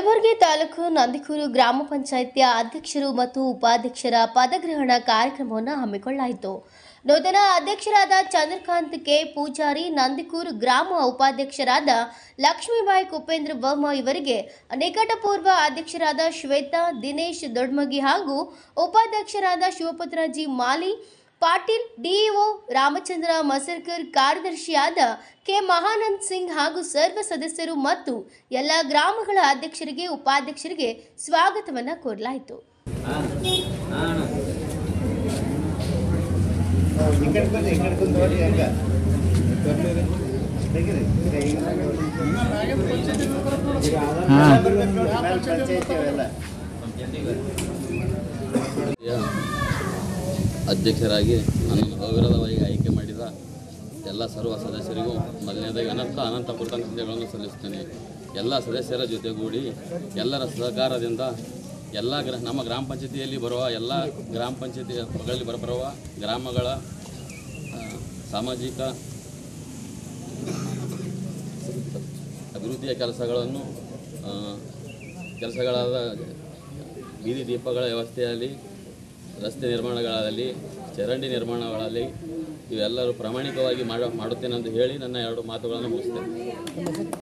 ಕಲಬುರಗಿ ತಾಲೂಕು ನಂದಿಕೂರು ಗ್ರಾಮ ಪಂಚಾಯಿತಿಯ ಅಧ್ಯಕ್ಷರು ಮತ್ತು ಉಪಾಧ್ಯಕ್ಷರ ಪದಗ್ರಹಣ ಕಾರ್ಯಕ್ರಮವನ್ನು ಹಮ್ಮಿಕೊಳ್ಳಲಾಯಿತು ನೂತನ ಅಧ್ಯಕ್ಷರಾದ ಚಂದ್ರಕಾಂತ್ ಕೆ ಪೂಜಾರಿ ನಂದಿಕೂರು ಗ್ರಾಮ ಉಪಾಧ್ಯಕ್ಷರಾದ ಲಕ್ಷ್ಮೀಬಾಯಿ ಕುಪೇಂದ್ರ ವರ್ಮ ಇವರಿಗೆ ನಿಕಟಪೂರ್ವ ಅಧ್ಯಕ್ಷರಾದ ಶ್ವೇತಾ ದಿನೇಶ್ ದೊಡ್ಮಗಿ ಹಾಗೂ ಉಪಾಧ್ಯಕ್ಷರಾದ ಶಿವಪುತ್ರ ಜಿ ಮಾಲಿ ಪಾಟೀಲ್ ಡಿಇಒ ರಾಮಚಂದ್ರ ಮಸರ್ಕರ್ ಕಾರ್ಯದರ್ಶಿಯಾದ ಕೆ ಮಹಾನಂದ್ ಸಿಂಗ್ ಹಾಗೂ ಸರ್ವ ಸದಸ್ಯರು ಮತ್ತು ಎಲ್ಲ ಗ್ರಾಮಗಳ ಅಧ್ಯಕ್ಷರಿಗೆ ಉಪಾಧ್ಯಕ್ಷರಿಗೆ ಸ್ವಾಗತವನ್ನ ಕೋರಲಾಯಿತು ఇక్కడ కొంచెం ఇక్కడ కొంచెం తోటి ఇంకా దగ్గర పంచాయతీ ಅವೆಲ್ಲ ಯ ಅಧ್ಯಕ್ಷರಾಗಿ ನನ್ನನ್ನು ಅವಿರೋಧವಾಗಿ ಆಯ್ಕೆ ಮಾಡಿದ ಎಲ್ಲ ಸರ್ವ ಸದಸ್ಯರಿಗೂ ಮೊದಲನೇದಾಗಿ ಅನಂತ ಅನಂತ ಕೃತಜ್ಞತೆಗಳನ್ನು ಸಲ್ಲಿಸುತ್ತೇನೆ ಎಲ್ಲ ಸದಸ್ಯರ ಜೊತೆಗೂಡಿ ಎಲ್ಲರ ಸಹಕಾರದಿಂದ ಎಲ್ಲ ಗ್ರ ನಮ್ಮ ಗ್ರಾಮ ಪಂಚಾಯತಿಯಲ್ಲಿ ಬರುವ ಎಲ್ಲ ಗ್ರಾಮ ಪಂಚಾಯತಿಗಳಲ್ಲಿ ಬರಬರುವ ಗ್ರಾಮಗಳ ಆ, ಸಾಮಾಜಿಕ ಅಭಿವೃದ್ಧಿಯ ಕೆಲಸಗಳನ್ನು ಆ, ಕೆಲಸಗಳಾದ ಬೀದಿ ದೀಪಗಳ ವ್ಯವಸ್ಥೆಯಲ್ಲಿ ರಸ್ತೆ ನಿರ್ಮಾಣಗಳಲ್ಲಿ ಚರಂಡಿ ನಿರ್ಮಾಣಗಳಲ್ಲಿ ಇವೆಲ್ಲರೂ ಪ್ರಾಮಾಣಿಕವಾಗಿ ಮಾಡ ಮಾಡುತ್ತೇನೆ ಅಂತ ಹೇಳಿ ನನ್ನ ಎರಡು ಮಾತುಗಳನ್ನು ಮುಗಿಸ್ತೇನೆ